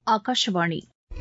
ஆகாஷவாணி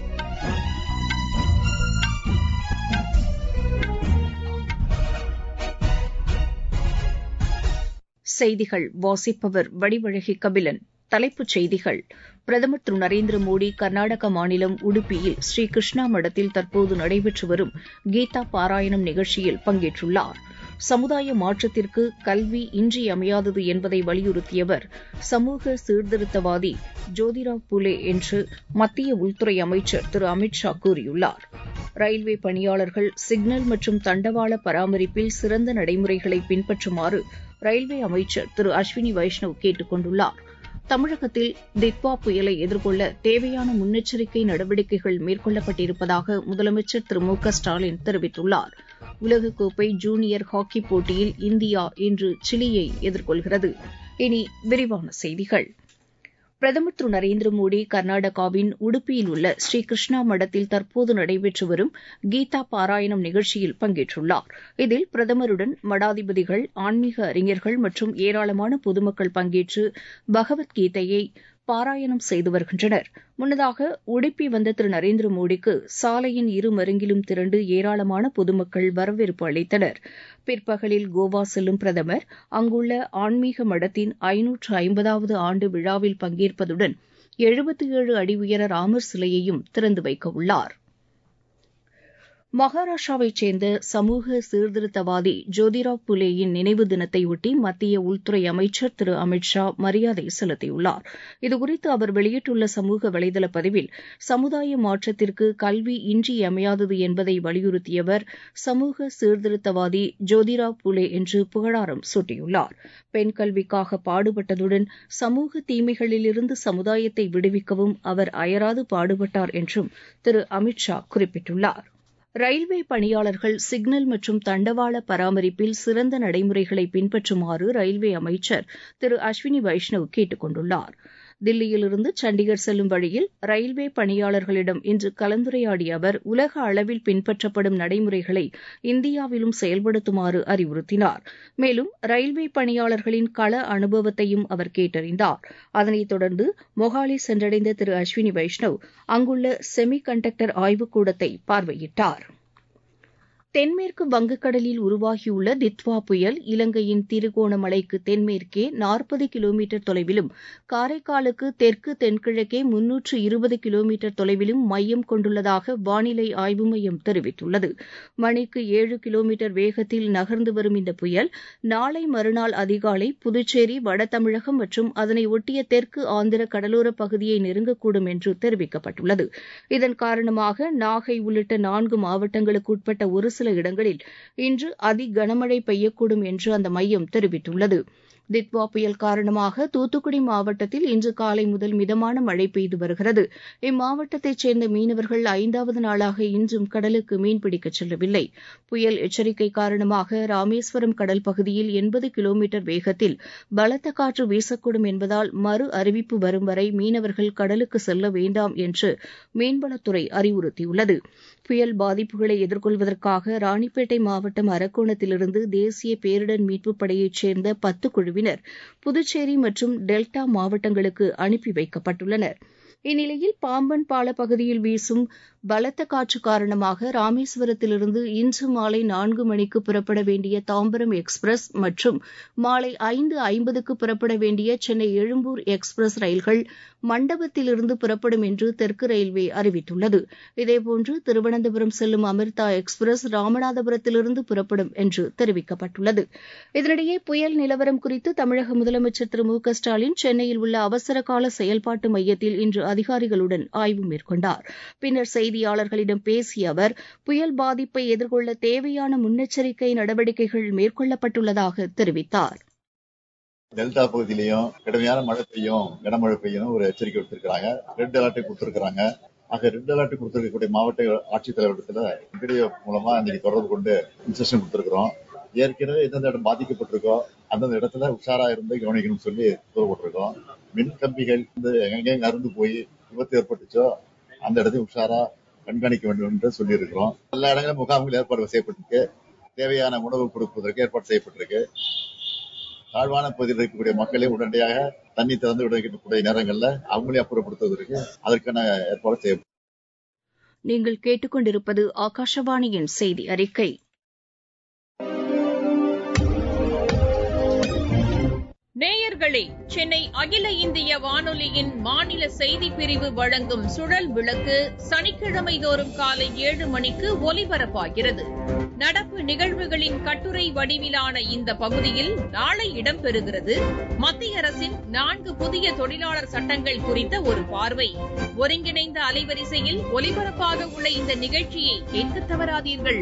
செய்திகள் வாசிப்பவர் வடிவழகி கபிலன் தலைப்புச் செய்திகள் பிரதமர் திரு நரேந்திர மோடி கர்நாடக மாநிலம் உடுப்பியில் ஸ்ரீ கிருஷ்ணா மடத்தில் தற்போது நடைபெற்று வரும் கீதா பாராயணம் நிகழ்ச்சியில் பங்கேற்றுள்ளார் சமுதாய மாற்றத்திற்கு கல்வி இன்றியமையாதது என்பதை வலியுறுத்தியவர் சமூக சீர்திருத்தவாதி ஜோதிராவ் புலே என்று மத்திய உள்துறை அமைச்சர் திரு அமித் ஷா கூறியுள்ளார் ரயில்வே பணியாளர்கள் சிக்னல் மற்றும் தண்டவாள பராமரிப்பில் சிறந்த நடைமுறைகளை பின்பற்றுமாறு ரயில்வே அமைச்சர் திரு அஸ்வினி வைஷ்ணவ் கேட்டுக் கொண்டுள்ளார் தமிழகத்தில் தித்வா புயலை எதிர்கொள்ள தேவையான முன்னெச்சரிக்கை நடவடிக்கைகள் மேற்கொள்ளப்பட்டிருப்பதாக முதலமைச்சர் திரு மு க ஸ்டாலின் தெரிவித்துள்ளார் உலகக்கோப்பை ஜூனியர் ஹாக்கி போட்டியில் இந்தியா இன்று சிலியை எதிர்கொள்கிறது இனி விரிவான செய்திகள் பிரதமர் திரு நரேந்திர மோடி கர்நாடகாவின் உடுப்பியில் உள்ள ஸ்ரீ கிருஷ்ணா மடத்தில் தற்போது நடைபெற்று வரும் கீதா பாராயணம் நிகழ்ச்சியில் பங்கேற்றுள்ளார் இதில் பிரதமருடன் மடாதிபதிகள் ஆன்மீக அறிஞர்கள் மற்றும் ஏராளமான பொதுமக்கள் பங்கேற்று பகவத்கீதையை பாராயணம் செய்து வருகின்றனர் முன்னதாக உடுப்பி வந்த திரு நரேந்திர மோடிக்கு சாலையின் இரு மருங்கிலும் திரண்டு ஏராளமான பொதுமக்கள் வரவேற்பு அளித்தனர் பிற்பகலில் கோவா செல்லும் பிரதமர் அங்குள்ள ஆன்மீக மடத்தின் ஐநூற்று ஐம்பதாவது ஆண்டு விழாவில் பங்கேற்பதுடன் எழுபத்தி ஏழு அடி உயர ராமர் சிலையையும் திறந்து வைக்க உள்ளார் மகாராஷ்டிராவைச் சேர்ந்த சமூக சீர்திருத்தவாதி ஜோதிராவ் புலேயின் நினைவு தினத்தையொட்டி மத்திய உள்துறை அமைச்சர் திரு அமித் ஷா மரியாதை செலுத்தியுள்ளார் இதுகுறித்து அவர் வெளியிட்டுள்ள சமூக வலைதள பதிவில் சமுதாய மாற்றத்திற்கு கல்வி இன்றியமையாதது என்பதை வலியுறுத்தியவர் சமூக சீர்திருத்தவாதி ஜோதிராவ் புலே என்று புகழாரம் சூட்டியுள்ளார் பெண் கல்விக்காக பாடுபட்டதுடன் சமூக தீமைகளிலிருந்து சமுதாயத்தை விடுவிக்கவும் அவர் அயராது பாடுபட்டார் என்றும் திரு அமித் ஷா குறிப்பிட்டுள்ளார் ரயில்வே பணியாளர்கள் சிக்னல் மற்றும் தண்டவாள பராமரிப்பில் சிறந்த நடைமுறைகளை பின்பற்றுமாறு ரயில்வே அமைச்சர் திரு அஸ்வினி வைஷ்ணவ் கேட்டுக் கொண்டுள்ளார் தில்லியிலிருந்து சண்டிகர் செல்லும் வழியில் ரயில்வே பணியாளர்களிடம் இன்று கலந்துரையாடிய அவர் உலக அளவில் பின்பற்றப்படும் நடைமுறைகளை இந்தியாவிலும் செயல்படுத்துமாறு அறிவுறுத்தினார் மேலும் ரயில்வே பணியாளர்களின் கள அனுபவத்தையும் அவர் கேட்டறிந்தார் அதனைத் தொடர்ந்து மொஹாலி சென்றடைந்த திரு அஸ்வினி வைஷ்ணவ் அங்குள்ள செமி கண்டக்டர் ஆய்வுக்கூடத்தை பார்வையிட்டார் தென்மேற்கு வங்கக்கடலில் உருவாகியுள்ள தித்வா புயல் இலங்கையின் திருகோணமலைக்கு தென்மேற்கே நாற்பது கிலோமீட்டர் தொலைவிலும் காரைக்காலுக்கு தெற்கு தென்கிழக்கே முன்னூற்று இருபது கிலோமீட்டர் தொலைவிலும் மையம் கொண்டுள்ளதாக வானிலை ஆய்வு மையம் தெரிவித்துள்ளது மணிக்கு ஏழு கிலோமீட்டர் வேகத்தில் நகர்ந்து வரும் இந்த புயல் நாளை மறுநாள் அதிகாலை புதுச்சேரி வடதமிழகம் மற்றும் அதனை ஒட்டிய தெற்கு ஆந்திர கடலோர பகுதியை நெருங்கக்கூடும் என்று தெரிவிக்கப்பட்டுள்ளது இதன் காரணமாக நாகை உள்ளிட்ட நான்கு மாவட்டங்களுக்கு உட்பட்ட ஒரு சில இடங்களில் இன்று அதி கனமழை பெய்யக்கூடும் என்று அந்த மையம் தெரிவித்துள்ளது தித்வா புயல் காரணமாக தூத்துக்குடி மாவட்டத்தில் இன்று காலை முதல் மிதமான மழை பெய்து வருகிறது இம்மாவட்டத்தைச் சேர்ந்த மீனவர்கள் ஐந்தாவது நாளாக இன்றும் கடலுக்கு மீன்பிடிக்க செல்லவில்லை புயல் எச்சரிக்கை காரணமாக ராமேஸ்வரம் கடல் பகுதியில் எண்பது கிலோமீட்டர் வேகத்தில் பலத்த காற்று வீசக்கூடும் என்பதால் மறு அறிவிப்பு வரும் வரை மீனவர்கள் கடலுக்கு செல்ல வேண்டாம் என்று மீன்வளத்துறை அறிவுறுத்தியுள்ளது புயல் பாதிப்புகளை எதிர்கொள்வதற்காக ராணிப்பேட்டை மாவட்டம் அரக்கோணத்திலிருந்து தேசிய பேரிடர் மீட்புப் படையைச் சேர்ந்த பத்து குழுவினர் புதுச்சேரி மற்றும் டெல்டா மாவட்டங்களுக்கு அனுப்பி வைக்கப்பட்டுள்ளனர் இந்நிலையில் பாம்பன் பால பகுதியில் வீசும் பலத்த காற்று காரணமாக ராமேஸ்வரத்திலிருந்து இன்று மாலை நான்கு மணிக்கு புறப்பட வேண்டிய தாம்பரம் எக்ஸ்பிரஸ் மற்றும் மாலை ஐந்து ஐம்பதுக்கு புறப்பட வேண்டிய சென்னை எழும்பூர் எக்ஸ்பிரஸ் ரயில்கள் மண்டபத்திலிருந்து புறப்படும் என்று தெற்கு ரயில்வே அறிவித்துள்ளது இதேபோன்று திருவனந்தபுரம் செல்லும் அமிர்தா எக்ஸ்பிரஸ் ராமநாதபுரத்திலிருந்து புறப்படும் என்று தெரிவிக்கப்பட்டுள்ளது இதனிடையே புயல் நிலவரம் குறித்து தமிழக முதலமைச்சர் திரு மு க ஸ்டாலின் சென்னையில் உள்ள அவசரகால செயல்பாட்டு மையத்தில் இன்று அதிகாரிகளுடன் ஆய்வு மேற்கொண்டார் பின்னர் செய்தியாளர்களிடம் பேசிய அவர் புயல் பாதிப்பை எதிர்கொள்ள தேவையான முன்னெச்சரிக்கை நடவடிக்கைகள் மேற்கொள்ளப்பட்டுள்ளதாக தெரிவித்தார் டெல்டா பகுதியிலையும் கடுமையான மழை பெய்யும் கனமழை பெய்யும் ஒரு எச்சரிக்கை விடுத்திருக்கிறாங்க ரெட் அலர்ட்டை கொடுத்திருக்கிறாங்க ஆக ரெட் அலர்ட் கொடுத்திருக்கக்கூடிய மாவட்ட ஆட்சித்தலைவரத்துல வீடியோ மூலமா இன்னைக்கு தொடர்பு கொண்டு இன்ஸ்ட்ரக்ஷன் கொடுத்திருக்கிறோம் ஏற்கனவே எந்தெந்த இடம் பாதிக்கப்பட்டிருக்கோ அந்தந்த இடத்துல உஷாரா இருந்து கவனிக்கணும்னு சொல்லி போட்டிருக்கோம் மின் கம்பிகள் வந்து எங்கெங்க அருந்து போய் விபத்து ஏற்பட்டுச்சோ அந்த இடத்தையும் உஷாரா கண்காணிக்க வேண்டும் என்று சொல்லியிருக்கிறோம் எல்லா இடங்களிலும் முகாம்கள் ஏற்பாடு செய்யப்பட்டிருக்கு தேவையான உணவு கொடுப்பதற்கு ஏற்பாடு செய்யப்பட்டிருக்கு தாழ்வான பகுதியில் இருக்கக்கூடிய மக்களை உடனடியாக தண்ணி திறந்து விடக்கூடிய நேரங்கள்ல அவங்களே அப்புறப்படுத்துவதற்கு அதற்கான ஏற்பாடு செய்யப்படும் நீங்கள் கேட்டுக்கொண்டிருப்பது ஆகாஷவாணியின் செய்தி அறிக்கை நேயர்களே சென்னை அகில இந்திய வானொலியின் மாநில செய்தி பிரிவு வழங்கும் சுழல் விளக்கு சனிக்கிழமை தோறும் காலை ஏழு மணிக்கு ஒலிபரப்பாகிறது நடப்பு நிகழ்வுகளின் கட்டுரை வடிவிலான இந்த பகுதியில் நாளை இடம்பெறுகிறது மத்திய அரசின் நான்கு புதிய தொழிலாளர் சட்டங்கள் குறித்த ஒரு பார்வை ஒருங்கிணைந்த அலைவரிசையில் ஒலிபரப்பாக உள்ள இந்த நிகழ்ச்சியை கேட்க தவறாதீர்கள்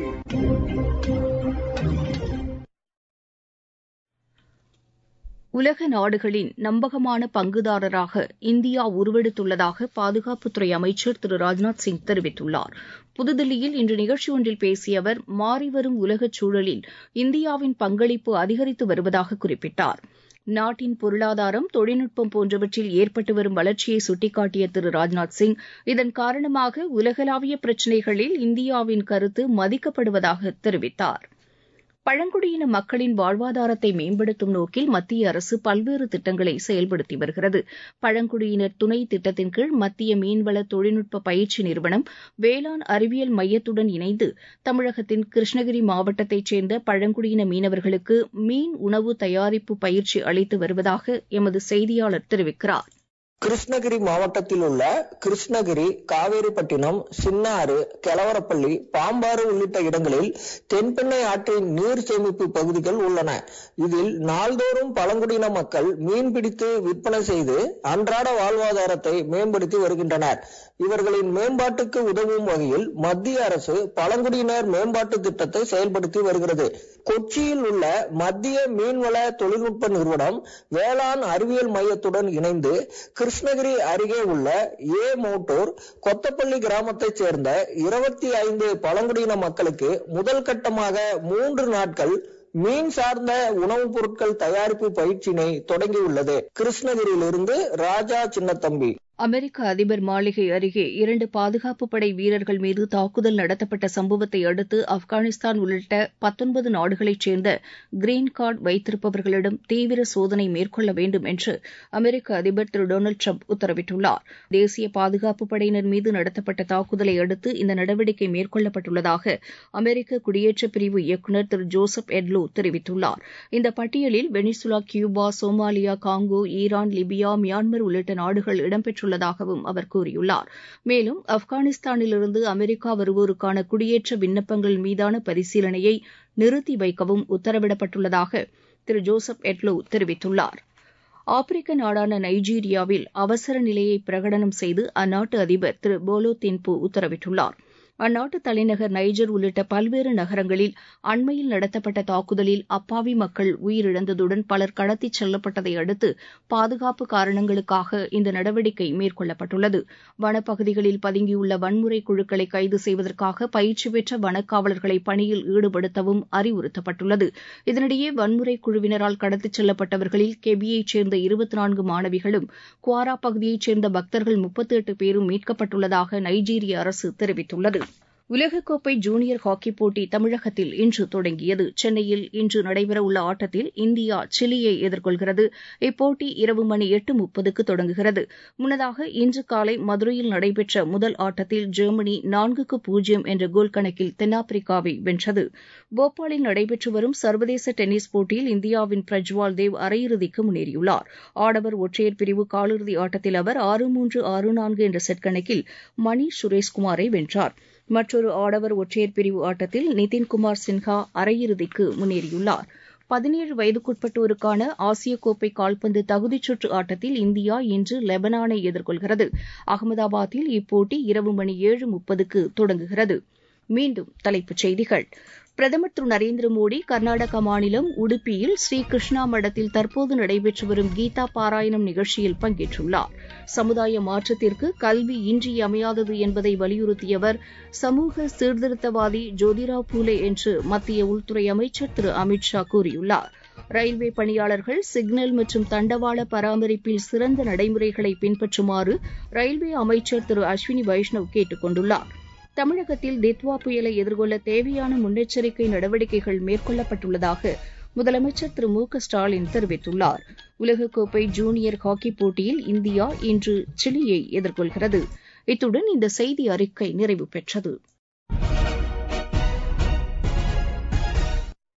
உலக நாடுகளின் நம்பகமான பங்குதாரராக இந்தியா உருவெடுத்துள்ளதாக பாதுகாப்புத்துறை அமைச்சர் திரு ராஜ்நாத் சிங் தெரிவித்துள்ளார் புதுதில்லியில் இன்று நிகழ்ச்சி ஒன்றில் பேசிய அவர் மாறிவரும் உலகச் சூழலில் இந்தியாவின் பங்களிப்பு அதிகரித்து வருவதாக குறிப்பிட்டார் நாட்டின் பொருளாதாரம் தொழில்நுட்பம் போன்றவற்றில் ஏற்பட்டு வரும் வளர்ச்சியை சுட்டிக்காட்டிய திரு ராஜ்நாத் சிங் இதன் காரணமாக உலகளாவிய பிரச்சினைகளில் இந்தியாவின் கருத்து மதிக்கப்படுவதாக தெரிவித்தார் பழங்குடியின மக்களின் வாழ்வாதாரத்தை மேம்படுத்தும் நோக்கில் மத்திய அரசு பல்வேறு திட்டங்களை செயல்படுத்தி வருகிறது பழங்குடியினர் துணை திட்டத்தின் கீழ் மத்திய மீன்வள தொழில்நுட்ப பயிற்சி நிறுவனம் வேளாண் அறிவியல் மையத்துடன் இணைந்து தமிழகத்தின் கிருஷ்ணகிரி மாவட்டத்தைச் சேர்ந்த பழங்குடியின மீனவர்களுக்கு மீன் உணவு தயாரிப்பு பயிற்சி அளித்து வருவதாக எமது செய்தியாளர் தெரிவிக்கிறார் கிருஷ்ணகிரி மாவட்டத்தில் உள்ள கிருஷ்ணகிரி காவேரிப்பட்டினம் சின்னாறு கெலவரப்பள்ளி பாம்பாறு உள்ளிட்ட இடங்களில் தென்பெண்ணை ஆற்றின் நீர் சேமிப்பு பகுதிகள் உள்ளன இதில் நாள்தோறும் பழங்குடியின மக்கள் மீன் பிடித்து விற்பனை செய்து அன்றாட வாழ்வாதாரத்தை மேம்படுத்தி வருகின்றனர் இவர்களின் மேம்பாட்டுக்கு உதவும் வகையில் மத்திய அரசு பழங்குடியினர் மேம்பாட்டு திட்டத்தை செயல்படுத்தி வருகிறது கொச்சியில் உள்ள மத்திய மீன்வள தொழில்நுட்ப நிறுவனம் வேளாண் அறிவியல் மையத்துடன் இணைந்து கிருஷ்ணகிரி அருகே உள்ள ஏ மோட்டூர் கொத்தப்பள்ளி கிராமத்தைச் சேர்ந்த இருபத்தி ஐந்து பழங்குடியின மக்களுக்கு முதல் கட்டமாக மூன்று நாட்கள் மீன் சார்ந்த உணவுப் பொருட்கள் தயாரிப்பு பயிற்சியினை தொடங்கியுள்ளது கிருஷ்ணகிரியிலிருந்து ராஜா சின்னத்தம்பி அமெரிக்க அதிபர் மாளிகை அருகே இரண்டு பாதுகாப்பு படை வீரர்கள் மீது தாக்குதல் நடத்தப்பட்ட சம்பவத்தை அடுத்து ஆப்கானிஸ்தான் உள்ளிட்ட பத்தொன்பது நாடுகளைச் சேர்ந்த கிரீன் கார்டு வைத்திருப்பவர்களிடம் தீவிர சோதனை மேற்கொள்ள வேண்டும் என்று அமெரிக்க அதிபர் திரு டொனால்டு ட்ரம்ப் உத்தரவிட்டுள்ளார் தேசிய பாதுகாப்பு படையினர் மீது நடத்தப்பட்ட தாக்குதலை அடுத்து இந்த நடவடிக்கை மேற்கொள்ளப்பட்டுள்ளதாக அமெரிக்க குடியேற்ற பிரிவு இயக்குநர் திரு ஜோசப் எட்லோ தெரிவித்துள்ளார் இந்த பட்டியலில் Venezuela Cuba Somalia Congo Iran Libya Myanmar உள்ளிட்ட நாடுகள் இடம்பெற்றுள்ள உள்ளதாகவும் அவர் கூறியுள்ளார் மேலும் ஆப்கானிஸ்தானிலிருந்து அமெரிக்கா வருவோருக்கான குடியேற்ற விண்ணப்பங்கள் மீதான பரிசீலனையை நிறுத்தி வைக்கவும் உத்தரவிடப்பட்டுள்ளதாக திரு ஜோசப் எட்லோ தெரிவித்துள்ளார் ஆப்பிரிக்க நாடான நைஜீரியாவில் அவசர நிலையை பிரகடனம் செய்து அந்நாட்டு அதிபர் திரு போலோ தின்பு உத்தரவிட்டுள்ளார் அந்நாட்டு தலைநகர் நைஜர் உள்ளிட்ட பல்வேறு நகரங்களில் அண்மையில் நடத்தப்பட்ட தாக்குதலில் அப்பாவி மக்கள் உயிரிழந்ததுடன் பலர் கடத்திச் செல்லப்பட்டதை அடுத்து பாதுகாப்பு காரணங்களுக்காக இந்த நடவடிக்கை மேற்கொள்ளப்பட்டுள்ளது வனப்பகுதிகளில் பதுங்கியுள்ள வன்முறை குழுக்களை கைது செய்வதற்காக பயிற்சி பெற்ற வனக்காவலர்களை பணியில் ஈடுபடுத்தவும் அறிவுறுத்தப்பட்டுள்ளது இதனிடையே வன்முறை குழுவினரால் கடத்திச் செல்லப்பட்டவர்களில் கெபியைச் சேர்ந்த இருபத்தி நான்கு மாணவிகளும் குவாரா பகுதியைச் சேர்ந்த பக்தர்கள் முப்பத்தி எட்டு பேரும் மீட்கப்பட்டுள்ளதாக நைஜீரிய அரசு தெரிவித்துள்ளது உலகக்கோப்பை ஜூனியர் ஹாக்கிப் போட்டி தமிழகத்தில் இன்று தொடங்கியது சென்னையில் இன்று நடைபெறவுள்ள ஆட்டத்தில் இந்தியா சிலியை எதிர்கொள்கிறது இப்போட்டி இரவு மணி எட்டு முப்பதுக்கு தொடங்குகிறது முன்னதாக இன்று காலை மதுரையில் நடைபெற்ற முதல் ஆட்டத்தில் ஜெர்மனி நான்குக்கு பூஜ்ஜியம் என்ற கோல் கணக்கில் தென்னாப்பிரிக்காவை வென்றது போபாலில் நடைபெற்று வரும் சர்வதேச டென்னிஸ் போட்டியில் இந்தியாவின் பிரஜ்வால் தேவ் அரையிறுதிக்கு முன்னேறியுள்ளார் ஆடவர் ஒற்றையர் பிரிவு காலிறுதி ஆட்டத்தில் அவர் ஆறு மூன்று ஆறு நான்கு என்ற செட் கணக்கில் மணீஷ் சுரேஷ்குமாரை வென்றார் மற்றொரு ஆடவர் ஒற்றையர் பிரிவு ஆட்டத்தில் நிதின்குமார் சின்ஹா அரையிறுதிக்கு முன்னேறியுள்ளார் பதினேழு வயதுக்குட்பட்டோருக்கான ஆசிய கோப்பை கால்பந்து தகுதிச் சுற்று ஆட்டத்தில் இந்தியா இன்று லெபனானை எதிர்கொள்கிறது அகமதாபாத்தில் இப்போட்டி இரவு மணி ஏழு முப்பதுக்கு தொடங்குகிறது மீண்டும் தலைப்புச் செய்திகள் பிரதமர் திரு நரேந்திர மோடி கர்நாடகா மாநிலம் உடுப்பியில் ஸ்ரீ கிருஷ்ணா மடத்தில் தற்போது நடைபெற்று வரும் கீதா பாராயணம் நிகழ்ச்சியில் பங்கேற்றுள்ளார் சமுதாய மாற்றத்திற்கு கல்வி இன்றியமையாதது என்பதை வலியுறுத்தியவர் சமூக சீர்திருத்தவாதி ஜோதிராவ் பூலே என்று மத்திய உள்துறை அமைச்சர் திரு அமித் ஷா கூறியுள்ளார் ரயில்வே பணியாளர்கள் சிக்னல் மற்றும் தண்டவாள பராமரிப்பில் சிறந்த நடைமுறைகளை பின்பற்றுமாறு ரயில்வே அமைச்சர் திரு அஸ்வினி வைஷ்ணவ் கேட்டுக் கொண்டுள்ளார் தமிழகத்தில் தித்வா புயலை எதிர்கொள்ள தேவையான முன்னெச்சரிக்கை நடவடிக்கைகள் மேற்கொள்ளப்பட்டுள்ளதாக முதலமைச்சர் திரு மு க ஸ்டாலின் தெரிவித்துள்ளார் உலகக்கோப்பை ஜூனியர் ஹாக்கிப் போட்டியில் இந்தியா இன்று சிலியை எதிர்கொள்கிறது இத்துடன் இந்த செய்தி அறிக்கை நிறைவு பெற்றது